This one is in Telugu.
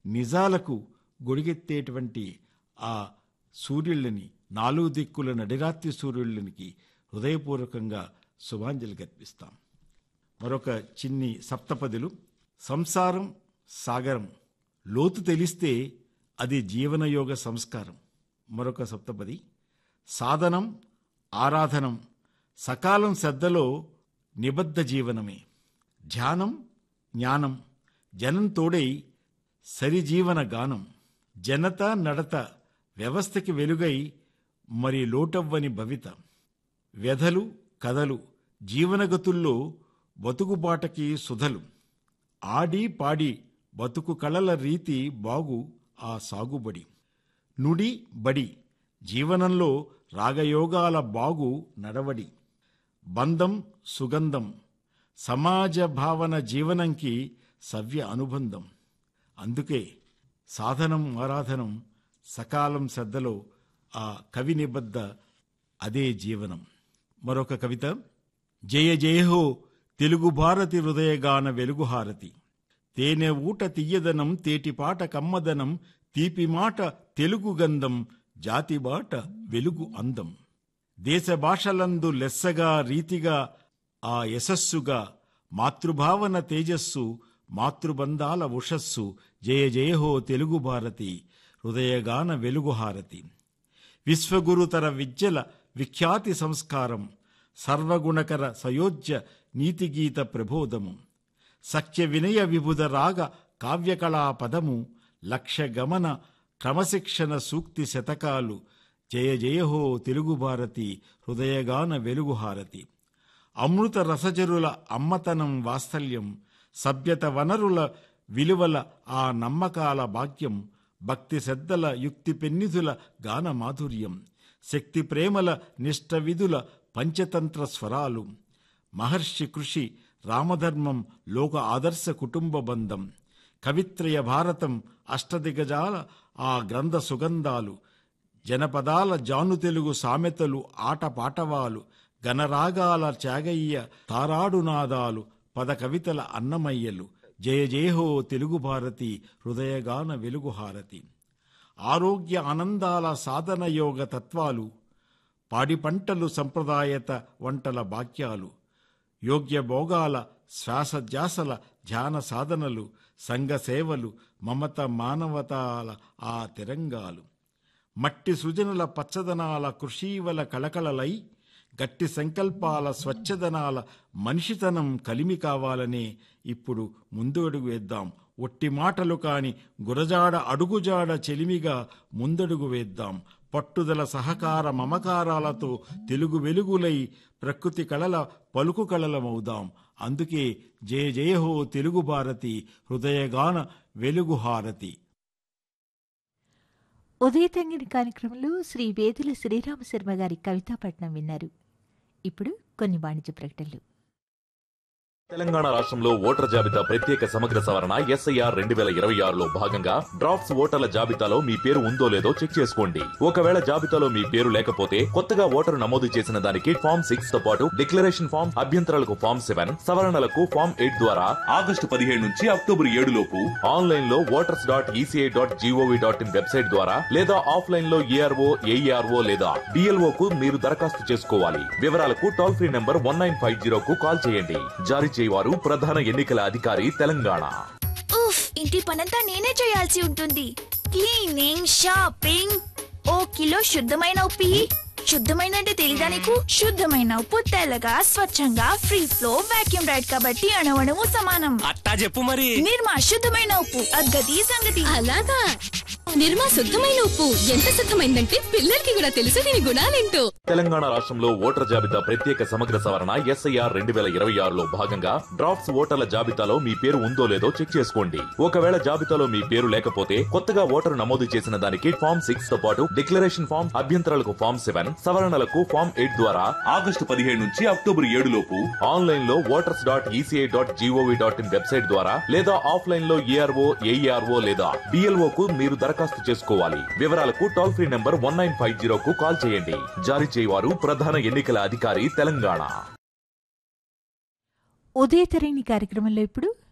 నిజాలకు గొడిగెత్తేటువంటి ఆ సూర్యుళ్ళని నాలుగు దిక్కుల నడిరాత్రి సూర్యుళ్ళనికి హృదయపూర్వకంగా శుభాంజలి కల్పిస్తాం మరొక చిన్ని సప్తపదులు సంసారం సాగరం లోతు తెలిస్తే అది జీవనయోగ సంస్కారం మరొక సప్తపది సాధనం ఆరాధనం సకాలం శ్రద్ధలో నిబద్ధ జీవనమే ధ్యానం జ్ఞానం జనం తోడై సరిజీవన గానం జనత నడత వ్యవస్థకి వెలుగై మరి లోటవ్వని భవిత వ్యధలు కథలు జీవనగతుల్లో బతుకుబాటకి సుధలు ఆడి పాడి బతుకు కళల రీతి బాగు ఆ సాగుబడి నుడి బడి జీవనంలో రాగయోగాల బాగు నడవడి బంధం సుగంధం సమాజ భావన జీవనంకి సవ్య అనుబంధం అందుకే సాధనం ఆరాధనం సకాలం శ్రద్ధలో ఆ కవి నిబద్ధ అదే జీవనం మరొక కవిత జయ జయహో తెలుగు భారతి హృదయగాన వెలుగుహారతి తేనె ఊట తీయదనం తేటిపాట కమ్మదనం తీపి మాట తెలుగు గంధం జాతి బాట వెలుగు అందం దేశ భాషలందు లెస్సగా రీతిగా ఆ యశస్సుగా మాతృభావన తేజస్సు మాతృబంధాల ఉషస్సు జయ జయహో తెలుగు భారతి హృదయగాన వెలుగుహారతి విశ్వగురుతర విద్యల విఖ్యాతి సంస్కారం సర్వగుణకర సయోజ్య నీతిగీత ప్రబోధము సఖ్య వినయ విభుద రాగ కావ్యకళా పదము లక్ష్య గమన క్రమశిక్షణ సూక్తి శతకాలు జయ జయహో తెలుగు భారతి హృదయగాన వెలుగుహారతి అమృత రసజరుల అమ్మతనం వాత్సల్యం సభ్యత వనరుల విలువల ఆ నమ్మకాల భాగ్యం భక్తి శ్రద్ధల యుక్తి పెన్నిధుల గాన మాధుర్యం శక్తి ప్రేమల నిష్ట విధుల పంచతంత్ర స్వరాలు మహర్షి కృషి రామధర్మం లోక ఆదర్శ కుటుంబ బంధం కవిత్రయ భారతం అష్టదిగజాల ఆ గ్రంథ సుగంధాలు జనపదాల జాను తెలుగు సామెతలు ఆటపాటవాలు గణరాగాల త్యాగయ్య తారాడునాదాలు పద కవితల అన్నమయ్యలు జయ జయహో తెలుగు భారతి హృదయగాన వెలుగు హారతి ఆరోగ్య ఆనందాల సాధన యోగ తత్వాలు పాడి పంటలు సంప్రదాయత వంటల వాక్యాలు యోగ్య భోగాల శ్వాసధ్యాసల ధ్యాన సాధనలు సంఘ సేవలు మమత మానవతాల ఆ తిరంగాలు మట్టి సృజనుల పచ్చదనాల కృషీవల కళకళలై గట్టి సంకల్పాల స్వచ్ఛదనాల మనిషితనం కలిమి కావాలనే ఇప్పుడు ముందు అడుగు వేద్దాం ఒట్టి మాటలు కాని గురజాడ అడుగుజాడ చెలిమిగా ముందడుగు వేద్దాం పట్టుదల సహకార మమకారాలతో తెలుగు వెలుగులై ప్రకృతి కళల పలుకు కళలమవుదాం అందుకే జయ జయహో తెలుగు భారతి హృదయగాన వెలుగు హారతి ఉదయతంగిని కార్యక్రమంలో శ్రీ వేదుల శ్రీరామ శర్మ గారి కవితాపట్నం విన్నారు ఇప్పుడు కొన్ని వాణిజ్య ప్రకటనలు తెలంగాణ రాష్ట్రంలో ఓటర్ జాబితా ప్రత్యేక సమగ్ర సవరణ ఎస్ఐఆర్ రెండు వేల ఇరవై ఆరులో భాగంగా డ్రాఫ్ట్స్ ఓటర్ల జాబితాలో మీ పేరు ఉందో లేదో చెక్ చేసుకోండి ఒకవేళ జాబితాలో మీ పేరు లేకపోతే కొత్తగా ఓటరు నమోదు చేసిన దానికి ఫామ్ సిక్స్ తో పాటు డిక్లరేషన్ ఫామ్ అభ్యంతరాలకు ఫామ్ సెవెన్ సవరణలకు ఫామ్ ఎయిట్ ద్వారా ఆగస్టు పదిహేడు నుంచి అక్టోబర్ ఏడు లోపు ఆన్లైన్ లో voters dot ECI dot GOV dot in website ద్వారా లేదా ఆఫ్లైన్ లో ఏఆర్ఓ ఏఈఆర్ఓ లేదా డిఎల్ఓ కు మీరు దరఖాస్తు చేసుకోవాలి వివరాలకు toll free number one nine five zero కు కాల్ చేయండి జారీ చేయవారు ప్రధాన ఎన్నికల అధికారి తెలంగాణ ఉఫ్ ఇంటి పనంతా నేనే చేయాల్సి ఉంటుంది క్లీనింగ్ షాపింగ్ ఓ కిలో శుద్ధమైన ఉప్పి శుద్ధమైన అంటే తెలీదా నీకు శుద్ధమైన ఉప్పు తెల్లగా స్వచ్ఛంగా ఫ్రీ ఫ్లో వాక్యూమ్ రైడ్ కాబట్టి అణవణము సమానం అట్టా చెప్పు మరి నిర్మా శుద్ధమైన ఉప్పు అద్గతి సంగతి అలాగా నిర్మా శుద్ధమైన ఉప్పు ఎంత శుద్ధమైందంటే పిల్లలకి కూడా తెలుసు దీని గుణాలేంటో తెలంగాణ రాష్ట్రంలో ఓటర్ జాబితా ప్రత్యేక సమగ్ర సవరణ ఎస్ఐఆర్ రెండు వేల ఇరవై ఆరులో భాగంగా డ్రాఫ్ట్స్ ఓటర్ల జాబితాలో మీ పేరు ఉందో లేదో చెక్ చేసుకోండి ఒకవేళ జాబితాలో మీ పేరు లేకపోతే కొత్తగా ఓటరు నమోదు చేసిన దానికి ఫామ్ సిక్స్ తో పాటు డిక్లరేషన్ ఫామ్ అభ్యంతరాలకు ఫామ్ సెవెన్ సవరణలకు ఫామ్ ఎయిట్ ద్వారా ఆగస్టు పదిహేడు నుంచి అక్టోబర్ ఏడు లోపు ఆన్లైన్ లో voters dot ECI dot GOV dot in website ద్వారా లేదా ఆఫ్లైన్ లో ఏఆర్ఓ ఏఈఆర్ఓ లేదా డిఎల్ఓ కు మీరు దరఖాస్తు చేసుకోవాలి వివరాలకు toll free number one nine five zero కు కాల్ చేయండి జారీ చేయవారు ప్రధాన ఎన్నికల అధికారి తెలంగాణ ఉదయతరణి కార్యక్రమంలో ఇప్పుడు